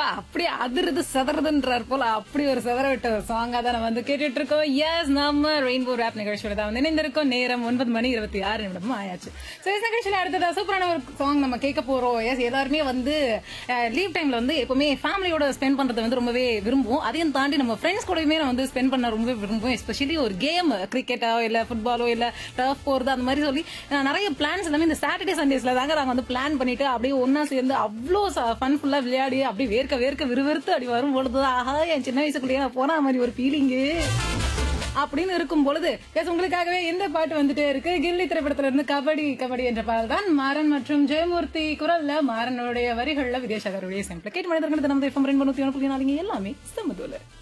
அப்படியே அதிருது செதறதுன்றார் போல அப்படி ஒரு செதற விட்ட சாங்கா தான் நம்ம வந்து கேட்டுட்டு இருக்கோம் எஸ் நம்ம ரெயின்போ ரேப் நிகழ்ச்சியோட தான் வந்து இணைந்திருக்கோம் நேரம் ஒன்பது மணி இருபத்தி ஆறு நிமிடமும் ஆயாச்சு ஸோ இந்த நிகழ்ச்சியில் அடுத்ததா சூப்பரான ஒரு சாங் நம்ம கேட்க போறோம் எஸ் எல்லாருமே வந்து லீவ் டைம்ல வந்து எப்பவுமே ஃபேமிலியோட ஸ்பெண்ட் பண்றது வந்து ரொம்பவே விரும்புவோம் அதையும் தாண்டி நம்ம ஃப்ரெண்ட்ஸ் கூடயுமே நான் வந்து ஸ்பெண்ட் பண்ண ரொம்பவே விரும்புவோம் எஸ்பெஷலி ஒரு கேம் கிரிக்கெட்டோ இல்ல ஃபுட்பாலோ இல்ல டர்ஃப் போறது அந்த மாதிரி சொல்லி அஹ், நிறைய பிளான்ஸ் எல்லாமே இந்த சாட்டர்டே சண்டேஸ்ல தாங்க நாங்க வந்து பிளான் பண்ணிட்டு அப்படியே ஒன்னா சேர்ந்து அவ்வளோ ஃபன் ஃபுல்லா விளையாடி அப்படியே வேர்க்க வேர்க்க விறுவிறுத்து அப்படி வரும் பொழுது ஆஹா என் சின்ன வயசுக்குள்ளேயே நான் போன மாதிரி ஒரு ஃபீலிங்கு அப்படின்னு இருக்கும் பொழுது எஸ் உங்களுக்காகவே இந்த பாட்டு வந்துட்டே இருக்கு கில்லி திரைப்படத்துல இருந்து கபடி கபடி என்ற பாடல் தான் மாறன் மற்றும் ஜெயமூர்த்தி குரல்ல மாறனுடைய வரிகள்ல வித்யாசாகருடைய செம்பிள் கேட்டு மனிதர்கள் நமது எஃப்எம் ரெண்டு நூத்தி ஒன்று புள்ளி நாலுங்க எல்லாமே சமதுல